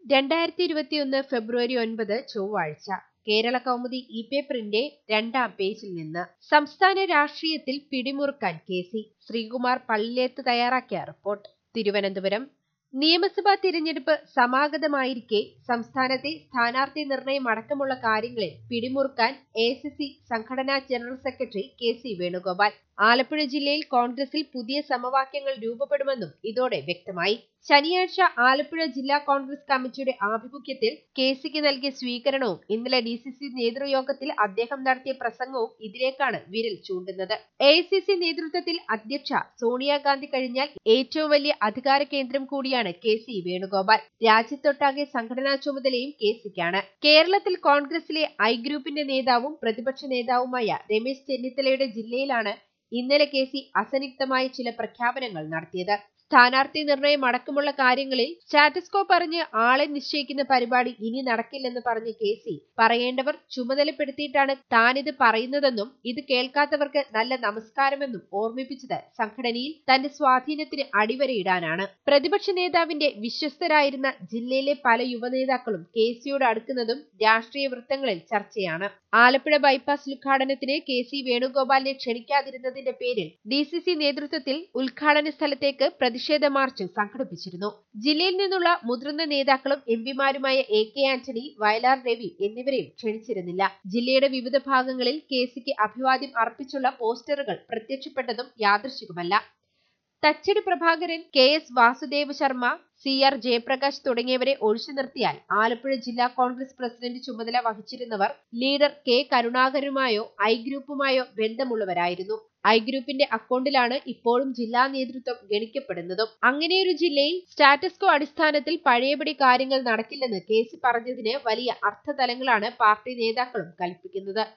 രണ്ടായിരത്തി ഇരുപത്തിയൊന്ന് ഫെബ്രുവരി ഒൻപത് ചൊവ്വാഴ്ച കേരള കൗമുദി ഇ പേപ്പറിന്റെ രണ്ടാം പേജിൽ നിന്ന് സംസ്ഥാന രാഷ്ട്രീയത്തിൽ പിടിമുറുക്കാൻ കെ സി ശ്രീകുമാർ പള്ളിലേത്ത് തയ്യാറാക്കിയ റിപ്പോർട്ട് തിരുവനന്തപുരം നിയമസഭാ തിരഞ്ഞെടുപ്പ് സമാഗതമായിരിക്കെ സംസ്ഥാനത്തെ സ്ഥാനാർത്ഥി നിർണയം അടക്കമുള്ള കാര്യങ്ങളിൽ പിടിമുറുക്കാൻ എ സി സി സംഘടനാ general secretary K C Venugopal Alappuzha ജില്ലയിൽ കോൺഗ്രസിൽ പുതിയ സമവാക്യങ്ങൾ രൂപപ്പെടുമെന്നും ഇതോടെ വ്യക്തമായി ശനിയാഴ്ച ആലപ്പുഴ ജില്ലാ കോൺഗ്രസ് കമ്മിറ്റിയുടെ ആഭിമുഖ്യത്തിൽ കെ സിക്ക് നൽകിയ സ്വീകരണവും ഇന്നലെ ഡി സി സി നേതൃയോഗത്തിൽ അദ്ദേഹം നടത്തിയ പ്രസംഗവും ഇതിലേക്കാണ് വിരൽ ചൂണ്ടുന്നത് എ സി സി നേതൃത്വത്തിൽ അധ്യക്ഷ സോണിയാഗാന്ധി കഴിഞ്ഞാൽ ഏറ്റവും വലിയ അധികാര കേന്ദ്രം കൂടിയാണ് കെ സി വേണുഗോപാൽ രാജ്യത്തൊട്ടാകെ സംഘടനാ ചുമതലയും കെ സിക്കാണ് കേരളത്തിൽ കോൺഗ്രസിലെ ഐ ഗ്രൂപ്പിന്റെ നേതാവും പ്രതിപക്ഷ നേതാവുമായ രമേശ് ചെന്നിത്തലയുടെ ജില്ലയിലാണ് ഇന്നലെ കെ സി അസന്നിഗ്ധമായ ചില പ്രഖ്യാപനങ്ങൾ നടത്തിയത് സ്ഥാനാർത്ഥി നിർണയം അടക്കമുള്ള കാര്യങ്ങളിൽ സ്റ്റാറ്റസ്കോ പറഞ്ഞ് ആളെ നിശ്ചയിക്കുന്ന പരിപാടി ഇനി നടക്കില്ലെന്ന് പറഞ്ഞ കെ സി പറയേണ്ടവർ ചുമതലപ്പെടുത്തിയിട്ടാണ് താനിത് പറയുന്നതെന്നും ഇത് കേൾക്കാത്തവർക്ക് നല്ല നമസ്കാരമെന്നും ഓർമ്മിപ്പിച്ചത് സംഘടനയിൽ തന്റെ സ്വാധീനത്തിന് അടിവരയിടാനാണ് പ്രതിപക്ഷ നേതാവിന്റെ വിശ്വസ്തരായിരുന്ന ജില്ലയിലെ പല യുവനേതാക്കളും കെ സിയോട് അടുക്കുന്നതും രാഷ്ട്രീയ വൃത്തങ്ങളിൽ ചർച്ചയാണ് ആലപ്പുഴ ബൈപ്പാസ് ഉദ്ഘാടനത്തിന് കെ സി വേണുഗോപാലിനെ ക്ഷണിക്കാതിരുന്നതിന്റെ പേരിൽ ഡി സി സി നേതൃത്വത്തിൽ ഉദ്ഘാടന സ്ഥലത്തേക്ക് പ്രതിഷേധ മാർച്ച് സംഘടിപ്പിച്ചിരുന്നു ജില്ലയിൽ നിന്നുള്ള മുതിർന്ന നേതാക്കളും എം പിമാരുമായ എ കെ ആന്റണി വയലാർ രവി എന്നിവരെയും ക്ഷണിച്ചിരുന്നില്ല ജില്ലയുടെ വിവിധ ഭാഗങ്ങളിൽ കെ സിക്ക് അഭിവാദ്യം അർപ്പിച്ചുള്ള പോസ്റ്ററുകൾ പ്രത്യക്ഷപ്പെട്ടതും യാദൃശികമല്ല Thachadi Prabhakaran K S Vasudeva Sharma C R Jayaprakash തുടങ്ങിയവരെ ഒഴിച്ചു നിർത്തിയാൽ ആലപ്പുഴ ജില്ലാ കോൺഗ്രസ് പ്രസിഡന്റ് ചുമതല വഹിച്ചിരുന്നവർ ലീഡർ കെ കരുണാകരുമായോ ഐ ഗ്രൂപ്പുമായോ ബന്ധമുള്ളവരായിരുന്നു ഐ ഗ്രൂപ്പിന്റെ അക്കൗണ്ടിലാണ് ഇപ്പോഴും ജില്ലാ നേതൃത്വം ഗണിക്കപ്പെടുന്നതും അങ്ങനെയൊരു ജില്ലയിൽ സ്റ്റാറ്റസ്കോ അടിസ്ഥാനത്തിൽ പഴയപടി കാര്യങ്ങൾ നടക്കില്ലെന്ന് കെ സി പറഞ്ഞതിന് വലിയ അർത്ഥതലങ്ങളാണ് പാർട്ടി നേതാക്കളും കൽപ്പിക്കുന്നത്